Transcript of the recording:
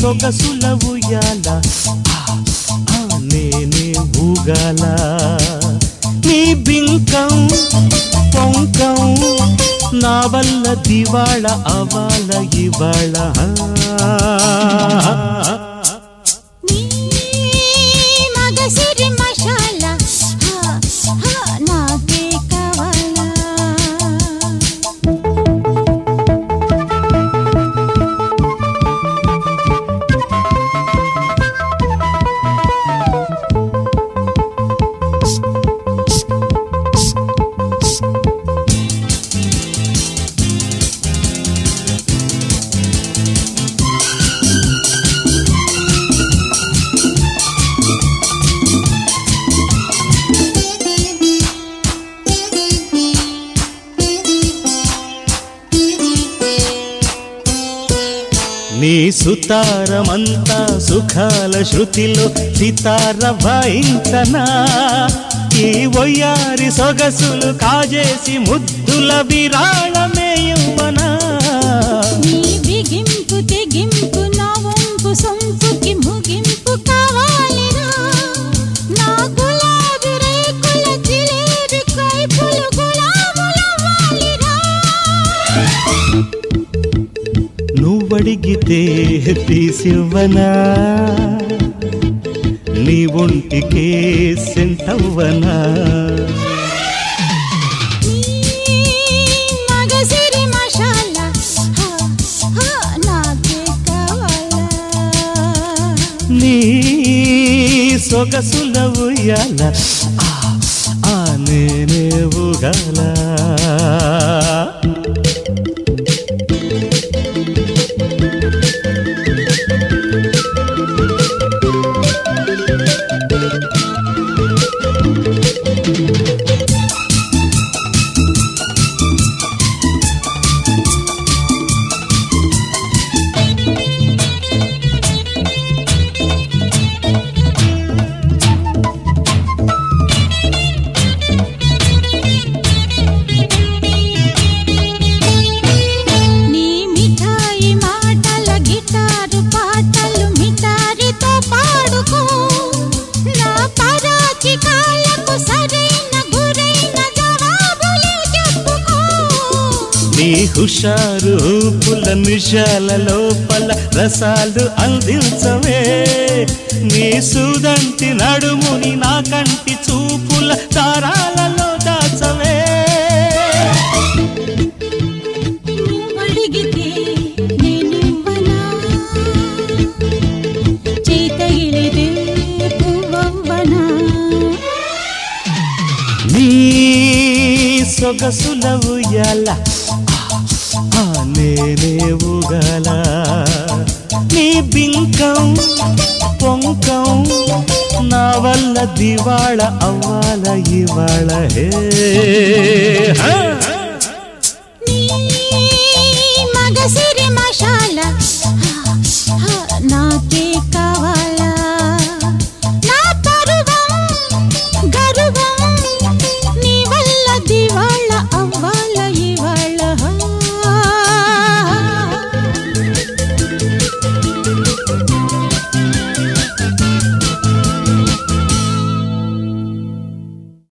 సొగసుల ఉయ్యాల ఆ, ఆ, నేనే ఊగాల నీ బింకం పొంకం నా వల్ల దివాళ అవాల ఇవాళ నీ మగసిరి మషాల హా, హా, నాకే కావాలా నీ సుతారమంతా సుఖాల శృతిలో సితార వాయించనా ఈ వయ్యారి సొగసులు కాజేసి ముద్దుల విరాళమే ఇవ్వనా నీ బిగింపు తెగింపు నా వంపు సొంపుకి ముగింపు కావాలిరా నా గులాబీ రేకుల జిలేబీ కైపులు గులాములవ్వాలిరా నువ్వడిగితే తీసివ్వనా నీ ఒంటికే సెంటవ్వనా నీ మగసిరి మషాల హా, హా, నాకే కావాలా నీ సొగసుల ఉయ్యాల ఆ, ఆ నేనే ఊగాల నీ మిఠాయి మాటల గిటారు పాటలు మిఠారితో పాడుకో నా పరాచి కాళ్ళకు సరైన గురైన జవాబులే చెప్పుకో నీ హుషారు పుల నిషాల లోపల రసాలు అందించవే నీ సుదంటి నడుముని నా కంటి చూపుల తారాలలో దాచవే నువ్వడిగితే నేనివ్వనా చేతగిలితే పువ్వవ్వనా నీ సొగసుల ఉయ్యాల ఆ నేనే ఊగాల నీ బింకం పొంకం నా వల్ల దివాళ అవ్వాల ఇవాళ హే హా